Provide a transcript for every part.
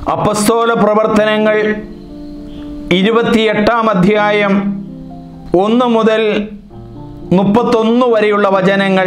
അപ്പസ്തോല പ്രവർത്തനങ്ങൾ ഇരുപത്തിയെട്ടാം അധ്യായം ഒന്ന് മുതൽ മുപ്പത്തൊന്ന് വരെയുള്ള വചനങ്ങൾ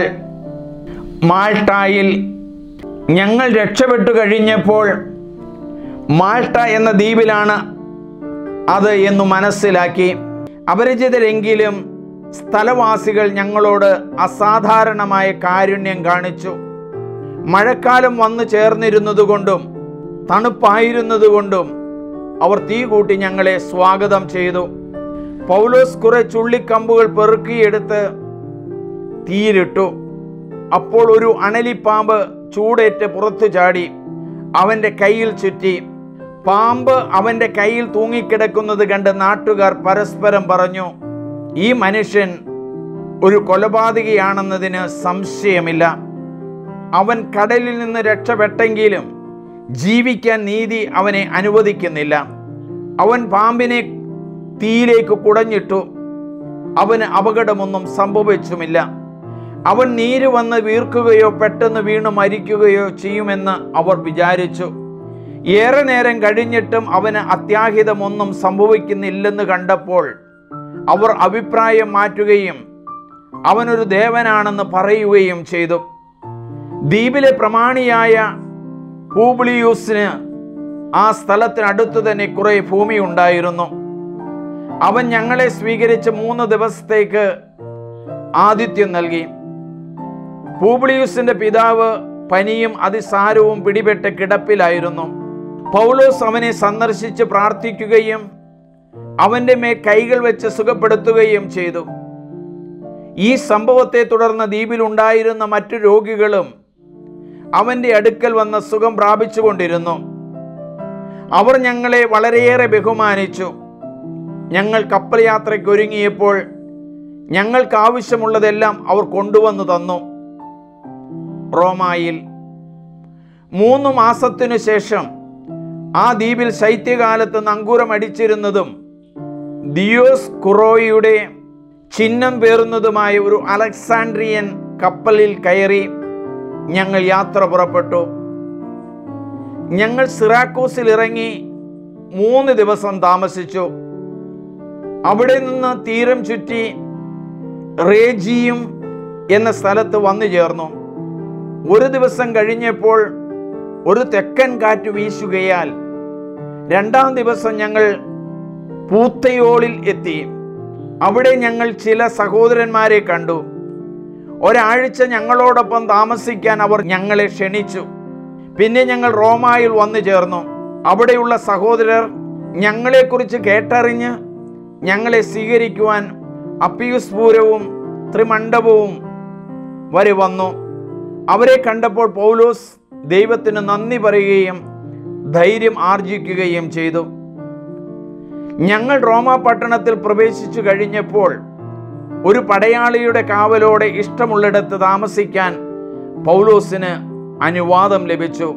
മാൾട്ടായിൽ ഞങ്ങൾ രക്ഷപ്പെട്ടു കഴിഞ്ഞപ്പോൾ മാൾട്ട എന്ന ദ്വീപിലാണ് അത് എന്ന് മനസ്സിലാക്കി അപരിചിതരെങ്കിലും സ്ഥലവാസികൾ ഞങ്ങളോട് അസാധാരണമായ കാരുണ്യം കാണിച്ചു മഴക്കാലം വന്നു ചേർന്നിരുന്നതുകൊണ്ടും തണുപ്പായിരുന്നതുകൊണ്ടും അവർ തീ കൂട്ടി ഞങ്ങളെ സ്വാഗതം ചെയ്തു പൗലോസ് കുറെ ചുള്ളിക്കമ്പുകൾ പെറുക്കിയെടുത്ത് തീയിലിട്ടു അപ്പോൾ ഒരു അണലിപ്പാമ്പ് ചൂടേറ്റ് പുറത്തു ചാടി അവൻ്റെ കയ്യിൽ ചുറ്റി പാമ്പ് അവൻ്റെ കയ്യിൽ തൂങ്ങിക്കിടക്കുന്നത് കണ്ട് നാട്ടുകാർ പരസ്പരം പറഞ്ഞു ഈ മനുഷ്യൻ ഒരു കൊലപാതകിയാണെന്നതിന് സംശയമില്ല അവൻ കടലിൽ നിന്ന് രക്ഷപ്പെട്ടെങ്കിലും ജീവിക്കാൻ നീതി അവനെ അനുവദിക്കുന്നില്ല അവൻ പാമ്പിനെ തീയിലേക്ക് കുടഞ്ഞിട്ടു അവന് അപകടമൊന്നും സംഭവിച്ചുമില്ല അവൻ നീര് വന്ന് വീർക്കുകയോ പെട്ടെന്ന് വീണ് മരിക്കുകയോ ചെയ്യുമെന്ന് അവർ വിചാരിച്ചു ഏറെ നേരം കഴിഞ്ഞിട്ടും അവന് അത്യാഹിതമൊന്നും സംഭവിക്കുന്നില്ലെന്ന് കണ്ടപ്പോൾ അവർ അഭിപ്രായം മാറ്റുകയും അവനൊരു ദേവനാണെന്ന് പറയുകയും ചെയ്തു ദ്വീപിലെ പ്രമാണിയായ പൂബ്ലിയൂസിന് ആ സ്ഥലത്തിനടുത്ത് തന്നെ കുറെ ഭൂമി ഉണ്ടായിരുന്നു അവൻ ഞങ്ങളെ സ്വീകരിച്ച് മൂന്ന് ദിവസത്തേക്ക് ആതിഥ്യം നൽകി പൂബ്ലിയൂസിന്റെ പിതാവ് പനിയും അതിസാരവും പിടിപെട്ട് കിടപ്പിലായിരുന്നു പൗലോസ് അവനെ സന്ദർശിച്ച് പ്രാർത്ഥിക്കുകയും അവന്റെ മേൽ കൈകൾ വെച്ച് സുഖപ്പെടുത്തുകയും ചെയ്തു ഈ സംഭവത്തെ തുടർന്ന് ദ്വീപിലുണ്ടായിരുന്ന മറ്റു രോഗികളും അവന്റെ അടുക്കൽ വന്ന് സുഖം പ്രാപിച്ചുകൊണ്ടിരുന്നു അവർ ഞങ്ങളെ വളരെയേറെ ബഹുമാനിച്ചു ഞങ്ങൾ കപ്പൽ യാത്രയ്ക്ക് ഒരുങ്ങിയപ്പോൾ ഞങ്ങൾക്ക് ആവശ്യമുള്ളതെല്ലാം അവർ കൊണ്ടുവന്നു തന്നു റോമായിൽ മൂന്ന് മാസത്തിനു ശേഷം ആ ദ്വീപിൽ ശൈത്യകാലത്ത് നങ്കൂരം അടിച്ചിരുന്നതും ദിയോസ് കുറോയുടെ ചിഹ്നം പേറുന്നതുമായ ഒരു അലക്സാൻഡ്രിയൻ കപ്പലിൽ കയറി ഞങ്ങൾ യാത്ര പുറപ്പെട്ടു ഞങ്ങൾ സിറാക്കോസിൽ ഇറങ്ങി മൂന്ന് ദിവസം താമസിച്ചു അവിടെ നിന്ന് തീരം ചുറ്റി റേജിയും എന്ന സ്ഥലത്ത് വന്നു ചേർന്നു ഒരു ദിവസം കഴിഞ്ഞപ്പോൾ ഒരു തെക്കൻ കാറ്റ് വീശുകയാൽ രണ്ടാം ദിവസം ഞങ്ങൾ പൂത്തയോളിൽ എത്തി അവിടെ ഞങ്ങൾ ചില സഹോദരന്മാരെ കണ്ടു ഒരാഴ്ച ഞങ്ങളോടൊപ്പം താമസിക്കാൻ അവർ ഞങ്ങളെ ക്ഷണിച്ചു പിന്നെ ഞങ്ങൾ റോമായിൽ വന്നു ചേർന്നു അവിടെയുള്ള സഹോദരർ ഞങ്ങളെക്കുറിച്ച് കേട്ടറിഞ്ഞ് ഞങ്ങളെ സ്വീകരിക്കുവാൻ അപ്പിയൂസ് പൂരവും ത്രിമണ്ഡപവും വരെ വന്നു അവരെ കണ്ടപ്പോൾ പൗലോസ് ദൈവത്തിന് നന്ദി പറയുകയും ധൈര്യം ആർജിക്കുകയും ചെയ്തു ഞങ്ങൾ റോമ പട്ടണത്തിൽ പ്രവേശിച്ചു കഴിഞ്ഞപ്പോൾ ഒരു പടയാളിയുടെ കാവലോടെ ഇഷ്ടമുള്ളിടത്ത് താമസിക്കാൻ പൗലോസിന് അനുവാദം ലഭിച്ചു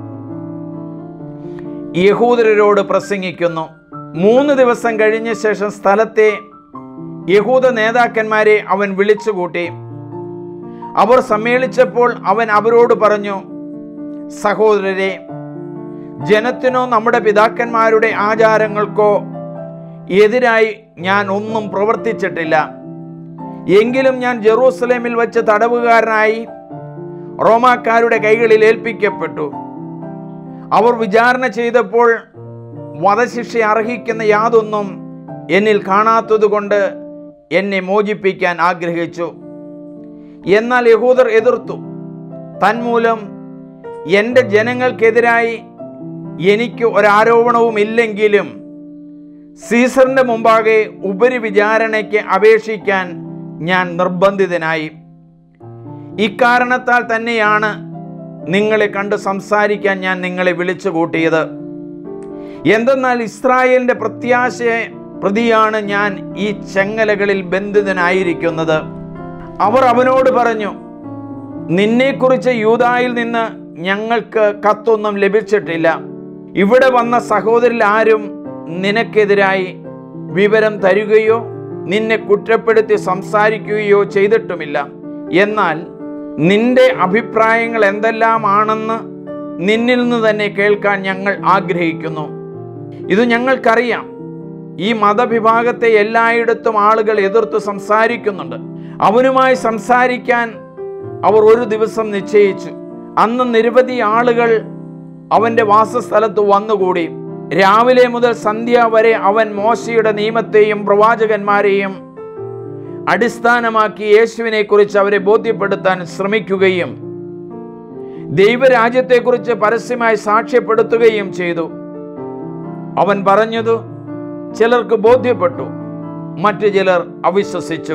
യഹൂദരോട് പ്രസംഗിക്കുന്നു മൂന്ന് ദിവസം കഴിഞ്ഞ ശേഷം സ്ഥലത്തെ യഹൂദ നേതാക്കന്മാരെ അവൻ വിളിച്ചുകൂട്ടി അവർ സമ്മേളിച്ചപ്പോൾ അവൻ അവരോട് പറഞ്ഞു സഹോദരരെ ജനത്തിനോ നമ്മുടെ പിതാക്കന്മാരുടെ ആചാരങ്ങൾക്കോ എതിരായി ഞാൻ ഒന്നും പ്രവർത്തിച്ചിട്ടില്ല എങ്കിലും ഞാൻ ജെറൂസലേമിൽ വെച്ച് തടവുകാരനായി റോമാക്കാരുടെ കൈകളിൽ ഏൽപ്പിക്കപ്പെട്ടു അവർ വിചാരണ ചെയ്തപ്പോൾ വധശിക്ഷ അർഹിക്കുന്ന യാതൊന്നും എന്നിൽ കാണാത്തതുകൊണ്ട് എന്നെ മോചിപ്പിക്കാൻ ആഗ്രഹിച്ചു എന്നാൽ യഹൂദർ എതിർത്തു തന്മൂലം എൻ്റെ ജനങ്ങൾക്കെതിരായി എനിക്ക് ഒരാരോപണവും ഇല്ലെങ്കിലും സീസറിന്റെ മുമ്പാകെ ഉപരിവിചാരണയ്ക്ക് അപേക്ഷിക്കാൻ ഞാൻ നിർബന്ധിതനായി ഇക്കാരണത്താൽ തന്നെയാണ് നിങ്ങളെ കണ്ട് സംസാരിക്കാൻ ഞാൻ നിങ്ങളെ വിളിച്ചു കൂട്ടിയത് എന്തെന്നാൽ ഇസ്രായേലിന്റെ പ്രത്യാശയെ പ്രതിയാണ് ഞാൻ ഈ ചെങ്ങലകളിൽ ബന്ധിതനായിരിക്കുന്നത് അവർ അവനോട് പറഞ്ഞു നിന്നെക്കുറിച്ച് യൂതായിൽ നിന്ന് ഞങ്ങൾക്ക് കത്തൊന്നും ലഭിച്ചിട്ടില്ല ഇവിടെ വന്ന സഹോദരിൽ ആരും നിനക്കെതിരായി വിവരം തരുകയോ നിന്നെ കുറ്റപ്പെടുത്തി സംസാരിക്കുകയോ ചെയ്തിട്ടുമില്ല എന്നാൽ നിന്റെ അഭിപ്രായങ്ങൾ എന്തെല്ലാമാണെന്ന് നിന്നിൽ നിന്ന് തന്നെ കേൾക്കാൻ ഞങ്ങൾ ആഗ്രഹിക്കുന്നു ഇത് ഞങ്ങൾക്കറിയാം ഈ മതവിഭാഗത്തെ എല്ലായിടത്തും ആളുകൾ എതിർത്ത് സംസാരിക്കുന്നുണ്ട് അവനുമായി സംസാരിക്കാൻ അവർ ഒരു ദിവസം നിശ്ചയിച്ചു അന്ന് നിരവധി ആളുകൾ അവൻ്റെ വാസസ്ഥലത്ത് വന്നുകൂടി രാവിലെ മുതൽ സന്ധ്യ വരെ അവൻ മോശയുടെ നിയമത്തെയും പ്രവാചകന്മാരെയും അടിസ്ഥാനമാക്കി യേശുവിനെ കുറിച്ച് അവരെ ബോധ്യപ്പെടുത്താൻ ശ്രമിക്കുകയും ദൈവരാജ്യത്തെക്കുറിച്ച് പരസ്യമായി സാക്ഷ്യപ്പെടുത്തുകയും ചെയ്തു അവൻ പറഞ്ഞതു ചിലർക്ക് ബോധ്യപ്പെട്ടു മറ്റു ചിലർ അവിശ്വസിച്ചു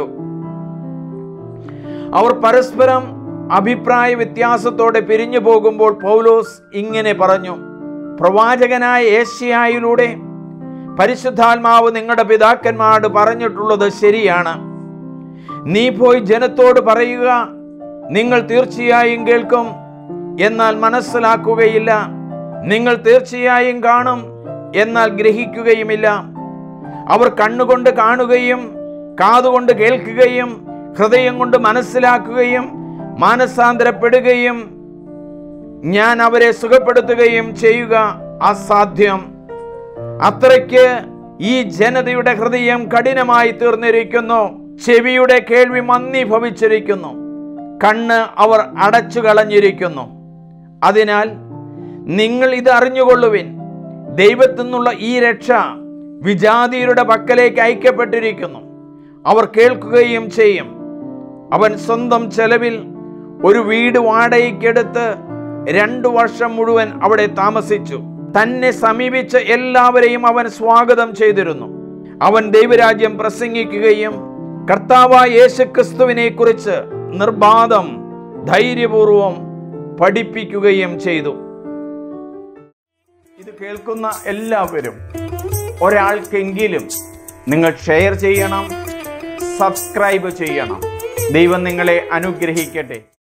അവർ പരസ്പരം അഭിപ്രായ വ്യത്യാസത്തോടെ പിരിഞ്ഞു പോകുമ്പോൾ പൗലോസ് ഇങ്ങനെ പറഞ്ഞു പ്രവാചകനായ ഏഷ്യായിലൂടെ പരിശുദ്ധാത്മാവ് നിങ്ങളുടെ പിതാക്കന്മാരോട് പറഞ്ഞിട്ടുള്ളത് ശരിയാണ് നീ പോയി ജനത്തോട് പറയുക നിങ്ങൾ തീർച്ചയായും കേൾക്കും എന്നാൽ മനസ്സിലാക്കുകയില്ല നിങ്ങൾ തീർച്ചയായും കാണും എന്നാൽ ഗ്രഹിക്കുകയുമില്ല അവർ കണ്ണുകൊണ്ട് കാണുകയും കാതുകൊണ്ട് കേൾക്കുകയും ഹൃദയം കൊണ്ട് മനസ്സിലാക്കുകയും മാനസാന്തരപ്പെടുകയും ഞാൻ അവരെ സുഖപ്പെടുത്തുകയും ചെയ്യുക അസാധ്യം അത്രയ്ക്ക് ഈ ജനതയുടെ ഹൃദയം കഠിനമായി തീർന്നിരിക്കുന്നു ചെവിയുടെ കേൾവി മന്ദീഭവിച്ചിരിക്കുന്നു കണ്ണ് അവർ അടച്ചു കളഞ്ഞിരിക്കുന്നു അതിനാൽ നിങ്ങൾ ഇത് അറിഞ്ഞുകൊള്ളുവിൻ ദൈവത്തിൽ നിന്നുള്ള ഈ രക്ഷ വിജാതിയരുടെ പക്കലേക്ക് അയക്കപ്പെട്ടിരിക്കുന്നു അവർ കേൾക്കുകയും ചെയ്യും അവൻ സ്വന്തം ചെലവിൽ ഒരു വീട് വാടകയ്ക്കെടുത്ത് രണ്ടു വർഷം മുഴുവൻ അവിടെ താമസിച്ചു തന്നെ സമീപിച്ച എല്ലാവരെയും അവൻ സ്വാഗതം ചെയ്തിരുന്നു അവൻ ദൈവരാജ്യം പ്രസംഗിക്കുകയും കർത്താവായ യേശുക്രിസ്തുവിനെ കുറിച്ച് നിർബാധം ധൈര്യപൂർവം പഠിപ്പിക്കുകയും ചെയ്തു ഇത് കേൾക്കുന്ന എല്ലാവരും ഒരാൾക്കെങ്കിലും നിങ്ങൾ ഷെയർ ചെയ്യണം സബ്സ്ക്രൈബ് ചെയ്യണം ദൈവം നിങ്ങളെ അനുഗ്രഹിക്കട്ടെ